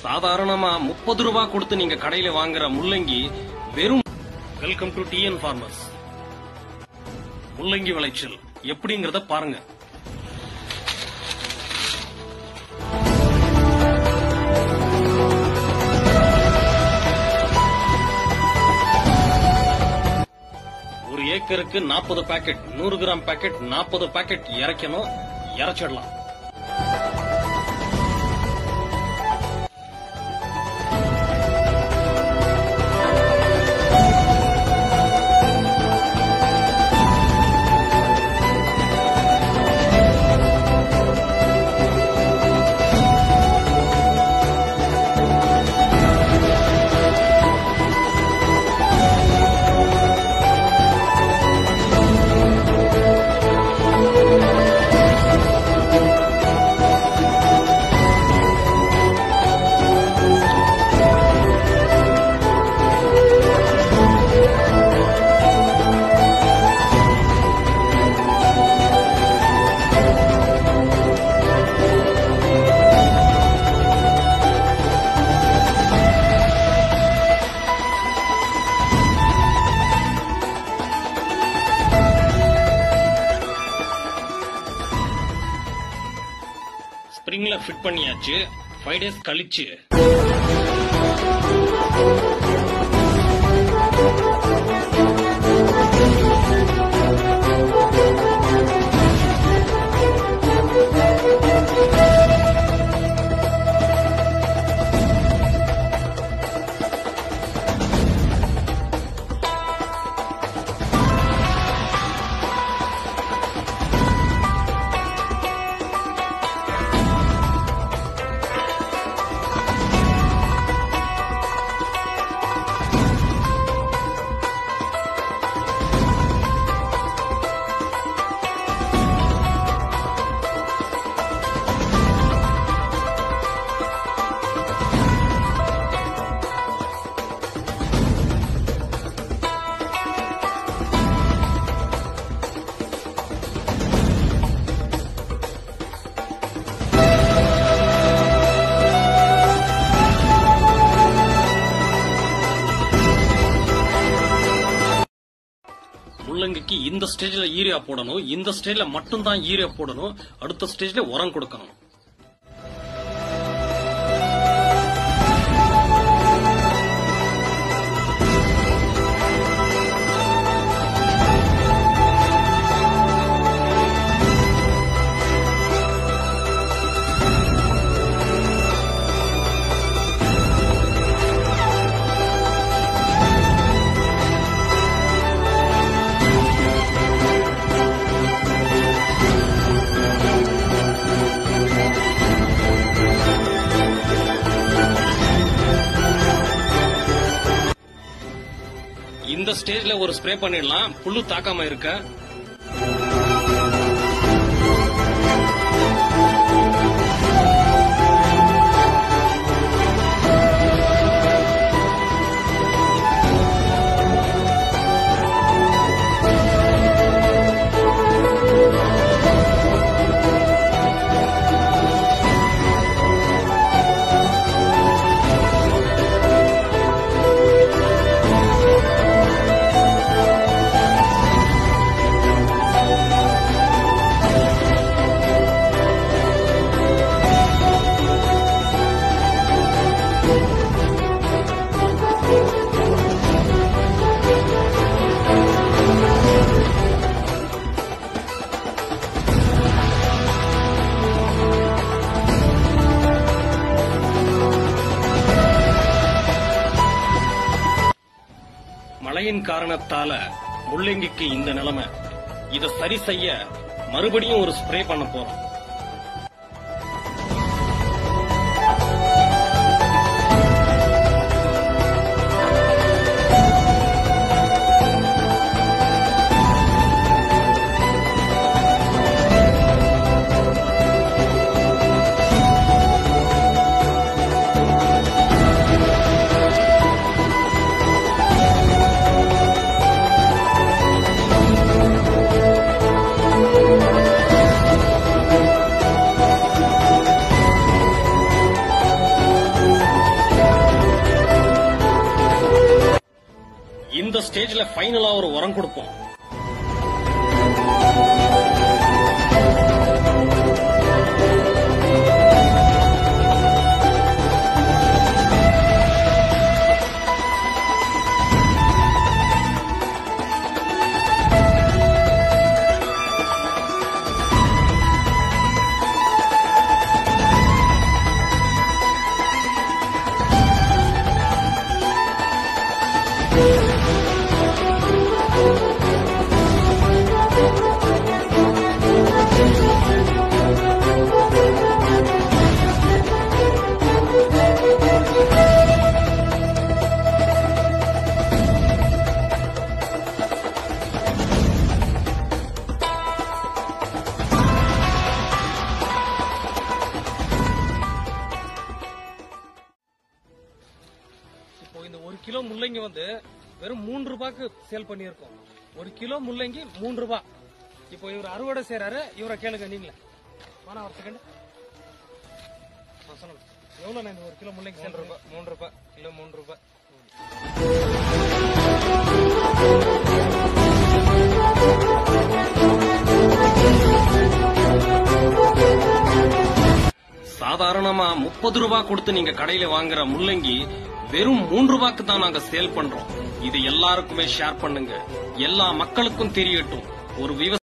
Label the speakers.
Speaker 1: சாதாரணமா முப்பது ரூபாய் கொடுத்து நீங்க கடையில வாங்குற முள்ளங்கி வெறும் வெல்கம் டு டிஎன் ஃபார்மர்ஸ் முள்ளங்கி விளைச்சல் எப்படிங்கறத பாருங்க ஒரு ஏக்கருக்கு நாற்பது பாக்கெட் நூறு கிராம் பாக்கெட் நாற்பது பாக்கெட் இறக்கணும் இறச்சிடலாம் ஸ்ப்ரிங்ல ஃபிட் பண்ணியாச்சு ஃபைவ் டேஸ் கழிச்சு முள்ளங்கிக்கு இந்த ஸ்டேஜ்ல யூரியா போடணும் இந்த ஸ்டேஜ்ல மட்டும் தான் யூரியா போடணும் அடுத்த ஸ்டேஜ்ல உரம் கொடுக்கணும் இந்த ஸ்டேஜ்ல ஒரு ஸ்ப்ரே பண்ணிடலாம் புல்லு தாக்காம இருக்க மழையின் காரணத்தால முள்ளங்கிக்கு இந்த நிலைமை இத சரி செய்ய மறுபடியும் ஒரு ஸ்ப்ரே பண்ண போறோம் ஸ்டேஜ்ல ஃபைனலா ஒரு உரம் கொடுப்போம் இப்போ இந்த ஒரு கிலோ முள்ளங்கி வந்து வெறும் மூன்று ரூபாய்க்கு சேல் பண்ணியிருக்கோம் ஒரு கிலோ முள்ளங்கி மூன்று ரூபாய் இப்போ இவர் அறுவடை செய்யறாரு இவரை கேளுங்க நீங்களே வானா ஒரு செகண்ட் சொல்லுங்க எவ்வளவு இந்த ஒரு கிலோ முள்ளங்கி சேல் ரூபாய் மூன்று ரூபாய் கிலோ மூன்று ரூபாய் சாதாரணமா முப்பது ரூபாய் கொடுத்து நீங்க கடையில வாங்குற முள்ளங்கி வெறும் மூன்று ரூபாய்க்கு தான் நாங்க சேல் பண்றோம் இது எல்லாருக்குமே ஷேர் பண்ணுங்க எல்லா மக்களுக்கும் தெரியட்டும் ஒரு விவசாய